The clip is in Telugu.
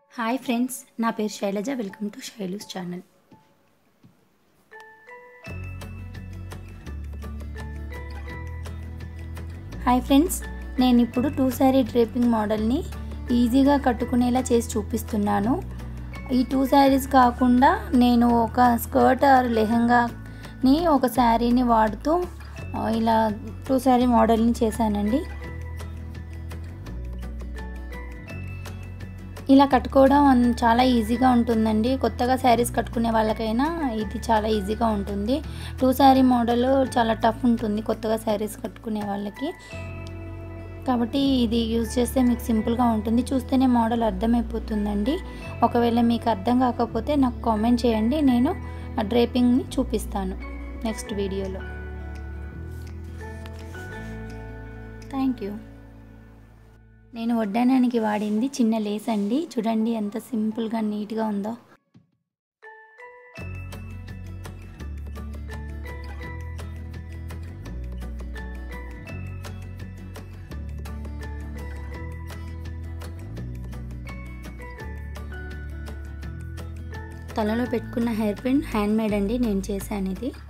హాయ్ ఫ్రెండ్స్ నా పేరు Shailaja welcome to Shailu's channel hi friends నేను ఇప్పుడు టూ శారీ డ్రేపింగ్ మోడల్ని ఈజీగా కట్టుకునేలా చేసి చూపిస్తున్నాను ఈ టూ శారీస్ కాకుండా నేను ఒక స్కర్ట్ ఆర్ లెహంగాని ఒక శారీని వాడుతూ ఆ, ఇలా టూ శారీ మోడల్ని చేశానండి ఇలా కట్టుకోవడం అన్- చాలా ఈజీగా ఉంటుందండి కొత్తగా శారీస్ కట్టుకునే వాళ్ళకైనా ఇది చాలా ఈజీగా ఉంటుంది టూ శారీ మోడల్ చాలా టఫ్ ఉంటుంది కొత్తగా శారీస్ కట్టుకునే వాళ్ళకి కాబట్టి ఇది యూజ్ చేస్తే మీకు సింపుల్గా ఉంటుంది చూస్తేనే మోడల్ అర్థమైపోతుందండి ఒకవేళ మీకు అర్థం కాకపోతే నాకు కామెంట్ చేయండి నేను ఆ డ్రేపింగ్ని చూపిస్తాను నెక్స్ట్ వీడియోలో థ్యాంక్ యూ నేను వడ్డానానికి వాడింది చిన్న లేస్ అండి చూడండి ఎంత సింపుల్గా నీట్గా ఉందో తలలో పెట్టుకున్న హెయిర్ పిన్ హ్యాండ్ మేడ్ అండి నేను చేశాను ఇది